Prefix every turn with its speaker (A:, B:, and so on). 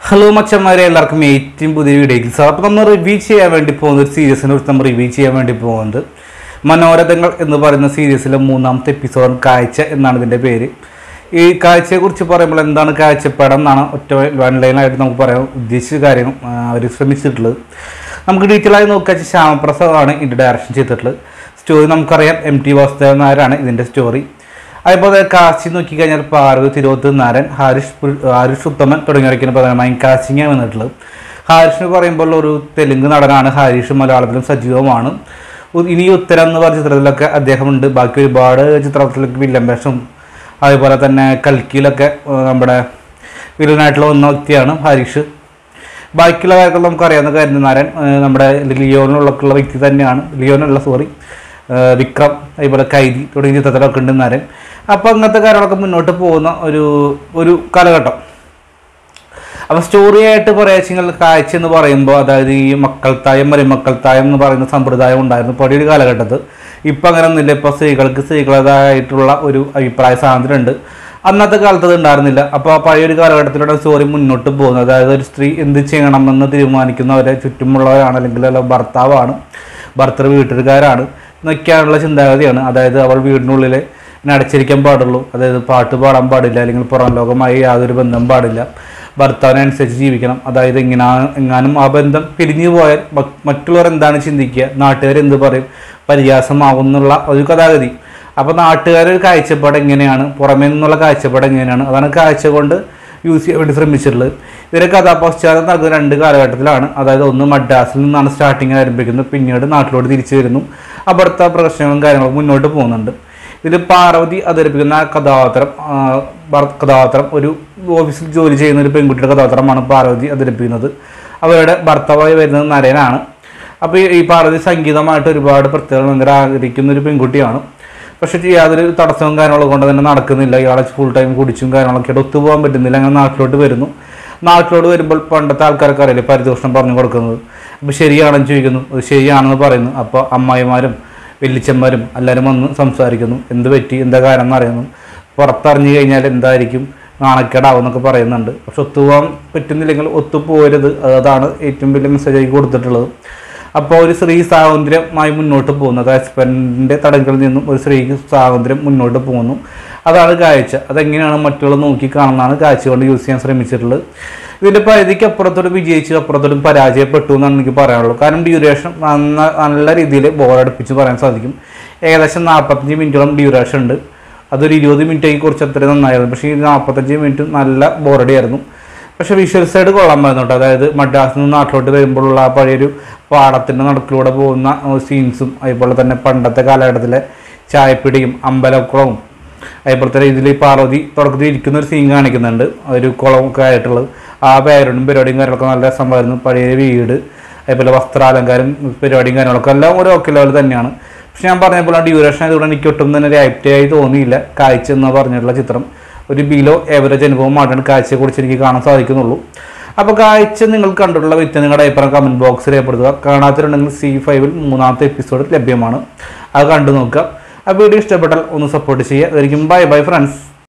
A: hello മച്ചന്മാരെ എല്ലാവർക്കും ഏറ്റവും പുതിയ വീഡിയോയ്ക്ക് സാർ അപ്പോൾ നമ്മൾ റിവ്യൂ ചെയ്യാൻ വേണ്ടി പോകുന്ന ഒരു സീരീസിനെ കുറിച്ച് നമ്മൾ റിവ്യൂ ചെയ്യാൻ വേണ്ടി പോകുന്നത് മനോരഥങ്ങൾ എന്ന് പറയുന്ന സീരീസിലെ മൂന്നാമത്തെ എപ്പിസോഡ് കാഴ്ച എന്നാണ് ഇതിൻ്റെ പേര് ഈ കാഴ്ചയെക്കുറിച്ച് പറയുമ്പോൾ എന്താണ് കാഴ്ചപ്പാട് എന്നാണ് ഒറ്റ വൺ ലൈനായിട്ട് നമുക്ക് പറയാൻ ഉദ്ദേശിച്ച കാര്യം അവർ ശ്രമിച്ചിട്ടുള്ളത് നമുക്ക് ഡീറ്റെയിൽ ആയി നോക്കുക ശ്യാമപ്രസാദാണ് ഇതിൻ്റെ ഡയറക്ഷൻ ചെയ്തിട്ടുള്ളത് സ്റ്റോറി നമുക്കറിയാം എം ടി വാസുദേവൻ നായരാണ് ഇതിൻ്റെ സ്റ്റോറി അതുപോലെ കാശി നോക്കിക്കഴിഞ്ഞാൽ പാർവതി തിരുവത്ത് നാരൻ ഹാരിഷ് പുൽ- ഹാരിഷ് ഉത്തമൻ തുടങ്ങിയവരൊക്കെയാണ് പ്രധാനമായും കാസ്റ്റിംഗാണ് വന്നിട്ടുള്ളത് ഹാരിഷ് എന്ന് പറയുമ്പോൾ ഒരു തെലുങ്ക് നടനാണ് ഹാരിഷ് മലയാളത്തിലും സജീവമാണ് ഉ- ഇനി ഉത്തരം എന്ന് പറഞ്ഞ ചിത്രത്തിലൊക്കെ അദ്ദേഹമുണ്ട് ബാക്കി ഒരുപാട് ചിത്രത്തിലൊക്കെ വില്ലൻ വേഷം അതുപോലെ തന്നെ കൽക്കിയിലൊക്കെ ഏഹ്, നമ്മുടെ വില്ലനായിട്ടുള്ള വന്ന വ്യക്തിയാണ് ഹാരിഷ് ബാക്കിയുള്ള കാര്യങ്ങൾ നമുക്കറിയാവുന്ന കാര്യം നാരൻ ഏഹ്, നമ്മുടെ ലിയോണിലുള്ള വ്യക്തി തന്നെയാണ് ലിയോനുള്ള സോറി വിക്രം അതുപോലെ കൈദി തുടങ്ങിയ ചിത്രത്തിലൊക്കെ ഉണ്ട് നാരൻ അപ്പോൾ അങ്ങനത്തെ കാര്യങ്ങളൊക്കെ മുന്നോട്ട് പോകുന്ന ഒരു ഒരു കാലഘട്ടം അപ്പോൾ സ്റ്റോറി ആയിട്ട് പറയാച്ചെങ്കിൽ കാഴ്ച എന്ന് പറയുമ്പോൾ അതായത് ഈ മക്കൾത്തായം മരുമക്കൾത്തായം എന്ന് പറയുന്ന സമ്പ്രദായം ഉണ്ടായിരുന്നു പഴയ ഒരു കാലഘട്ടത്തിൽ ഇപ്പം അങ്ങനെ ഒന്നുമില്ല ഇപ്പോൾ സ്ത്രീകൾക്ക് സ്ത്രീകളേതായിട്ടുള്ള ഒരു അഭിപ്രായ സ്വാതന്ത്ര്യം ഉണ്ട് അന്നത്തെ കാലത്ത് അത് ഉണ്ടായിരുന്നില്ല അപ്പോൾ ആ പഴയൊരു കാലഘട്ടത്തിലൂടെ സ്റ്റോറി മുന്നോട്ട് പോകുന്നത് അതായത് ഒരു സ്ത്രീ എന്ത് ചെയ്യണമെന്ന് തീരുമാനിക്കുന്നവരെ ചുറ്റുമുള്ളവരാണ് അല്ലെങ്കിൽ അല്ല ഭർത്താവാണ് ഭർത്തൃ വീട്ടുകാരാണ് എന്നൊക്കെയാണുള്ള ചിന്താഗതിയാണ് അതായത് അവൾ വീടിനുള്ളിൽ ഇങ്ങനെ അടച്ചിരിക്കാൻ പാടുള്ളൂ അതായത് പാട്ട് പാടാൻ പാടില്ല അല്ലെങ്കിൽ പുറം ലോകമായി യാതൊരു ബന്ധം പാടില്ല ഭർത്താവിനനുസരിച്ച് ജീവിക്കണം അതായത് ഇങ്ങനെ എങ്ങാനും ആ ബന്ധം പിരിഞ്ഞു പോയാൽ മ- മറ്റുള്ളവർ എന്താണ് ചിന്തിക്കുക നാട്ടുകാർ എന്ത് പറയും പരിഹാസമാകും എന്നുള്ള ഒരു കഥാഗതി അപ്പോൾ നാട്ടുകാരുടെ ഒരു കാഴ്ചപ്പാട് എങ്ങനെയാണ് പുറമേ നിന്നുള്ള കാഴ്ചപ്പാട് എങ്ങനെയാണ് അതാണ് കാഴ്ച കൊണ്ട് യൂസ് ചെയ്യാൻ വേണ്ടി ശ്രമിച്ചിട്ടുള്ളത് ഇതിൻ്റെ കഥാപശ്ചാത്തലം നടക്കുന്ന രണ്ട് കാലഘട്ടത്തിലാണ് അതായത് ഒന്ന് മദ്രാസിൽ നിന്നാണ് സ്റ്റാർട്ടിങ് ആരംഭിക്കുന്നത് പിന്നീട് നാട്ടിലോട്ട് തിരിച്ചു വരുന്നു അവിടുത്തെ പ്രശ്നങ്ങളും കാര്യങ്ങളും മുന്നോട്ട് പോകുന്നുണ്ട് ഇതിൽ പാർവതി അവതരിപ്പിക്കുന്ന ആ കഥാപാത്രം ആ, ഭർ- കഥാപാത്രം ഒരു ഓഫീസിൽ ജോലി ചെയ്യുന്ന ഒരു പെൺകുട്ടിയുടെ കഥാപാത്രമാണ് പാർവതി അവതരിപ്പിക്കുന്നത് അവരുടെ ഭർത്താവായി വരുന്നത് നരനാണ് അപ്പോൾ ഈ- ഈ പാർവതി സംഗീതമായിട്ട് ഒരുപാട് പ്രത്യേകത ഭയങ്കര ആഗ്രഹിക്കുന്ന ഒരു പെൺകുട്ടിയാണ് പക്ഷെ യാതൊരു തടസ്സവും കാര്യങ്ങളൊക്കെ കൊണ്ട് തന്നെ നടക്കുന്നില്ല ഇയാളെ ഫുൾ ടൈം കുടിച്ചും കാര്യങ്ങളൊക്കെ ആയിട്ട് ഒത്തുപോകാൻ പറ്റുന്നില്ല അങ്ങനെ നാട്ടിലോട്ട് വരുന്നു നാട്ടിലോട്ട് വരുമ്പോൾ പണ്ടത്തെ ആൾക്കാർക്ക് അറിയില്ലേ പരിദോഷണം പറഞ്ഞു കൊടുക്കുന്നത് അപ്പോൾ ശരിയാണെന്ന് ചോദിക്കുന്നു അത് ശരിയാണെന്ന് പറയുന്നു അപ്പോൾ അമ്മായിമാരും വെല്ലിച്ചന്മാരും എല്ലാവരും വന്ന് സംസാരിക്കുന്നു എന്ത് പറ്റി എന്താ കാര്യം എന്ന് അറിയുന്നു പുറത്തറിഞ്ഞു കഴിഞ്ഞാൽ എന്തായിരിക്കും നാണക്കേടാവും എന്നൊക്കെ പറയുന്നുണ്ട് പക്ഷെ ഒത്തുപോകാൻ പറ്റുന്നില്ലെങ്കിൽ ഒത്തുപോകരുത് അതാണ് ഏറ്റവും വലിയ മെസ്സേജായി കൊടുത്തിട്ടുള്ളത് അപ്പോൾ ഒരു സ്ത്രീ സ്വാതന്ത്ര്യമായി മുന്നോട്ട് പോകുന്നത് ഹസ്ബൻഡിൻ്റെ തടങ്കലിൽ നിന്നും ഒരു സ്ത്രീക്ക് സ്വാതന്ത്ര്യം മുന്നോട്ട് പോകുന്നു അതാണ് കാഴ്ച അതെങ്ങനെയാണ് മറ്റുള്ളവർ നോക്കി കാണുന്നതാണ് കാഴ്ച കൊണ്ട് യൂസ് ചെയ്യാൻ ശ്രമിച്ചിട്ടുള്ളത് ഇതിൻ്റെ പരിധിക്ക് അപ്പുറത്തോട്ട് വിജയിച്ച് അപ്പുറത്തോട്ടും പരാജയപ്പെട്ടു എന്നാണ് എനിക്ക് പറയാനുള്ളൂ കാരണം ഡ്യൂറേഷൻ നന്ന നല്ല രീതിയിൽ ബോറടിപ്പിച്ച് പറയാൻ സാധിക്കും ഏകദേശം നാൽപ്പത്തഞ്ച് മിനിറ്റോളം ഡ്യൂറേഷൻ ഉണ്ട് അതൊരു ഇരുപത് മിനിറ്റായി കുറച്ച് അത്രയും നന്നായിരുന്നു പക്ഷേ ഈ നാൽപ്പത്തഞ്ച് മിനിറ്റ് നല്ല ബോറടിയായിരുന്നു പക്ഷേ വിഷ്വൽ സൈഡ് കൊള്ളാമായിരുന്നു കേട്ടോ അതായത് മദ്രാസിൽ നിന്ന് നാട്ടിലോട്ട് വരുമ്പോഴുള്ള ആ പഴയൊരു പാടത്തിൻ്റെ നടുക്കിലൂടെ പോകുന്ന സീൻസും അതുപോലെ തന്നെ പണ്ടത്തെ കാലഘട്ടത്തിലെ ചായപ്പിടിയും അമ്പലക്കുളവും അതുപോലെ തന്നെ ഇതിൽ ഈ പാർവതി തുടക്കത്തിൽ ഇരിക്കുന്ന ഒരു സീൻ കാണിക്കുന്നുണ്ട് ഒരു കുളമൊക്കെ ആയിട്ടുള്ളത് ആ പേരോടും പരിപാടിയും കാര്യങ്ങളൊക്കെ നല്ല രസമായിരുന്നു പഴയ വീട് അതുപോലെ വസ്ത്രാലങ്കാരം പരിപാടിയും കാര്യങ്ങളൊക്കെ എല്ലാം ഒരു ഓക്കെ ലെവൽ തന്നെയാണ് പക്ഷെ ഞാൻ പറഞ്ഞ പോലെ ഡ്യൂറേഷൻ ആയതുകൊണ്ട് എനിക്ക് ഒട്ടും തന്നെ ഒരു ആയി തോന്നിയില്ല കാഴ്ച എന്ന് പറഞ്ഞിട്ടുള്ള ചിത്രം ഒരു ബിലോ ഏവറേജ് അനുഭവമായിട്ടാണ് കാഴ്ചയെക്കുറിച്ച് എനിക്ക് കാണാൻ സാധിക്കുന്നുള്ളൂ അപ്പോൾ കാഴ്ച നിങ്ങൾ കണ്ടിട്ടുള്ള വ്യക്തി നിങ്ങളുടെ അഭിപ്രായം കമൻറ്റ് ബോക്സിൽ രേഖപ്പെടുത്തുക കാണാത്തിട്ടുണ്ടെങ്കിൽ സി ഫൈവിൽ മൂന്നാമത്തെ എപ്പിസോഡ് ലഭ്യമാണ് അത് കണ്ടു നോക്കുക ആ വീഡിയോ ഇഷ്ടപ്പെട്ടാൽ ഒന്ന് സപ്പോർട്ട് ചെയ്യുക അതായിരിക്കും ബൈ ബൈ ഫ്രണ്ട്സ്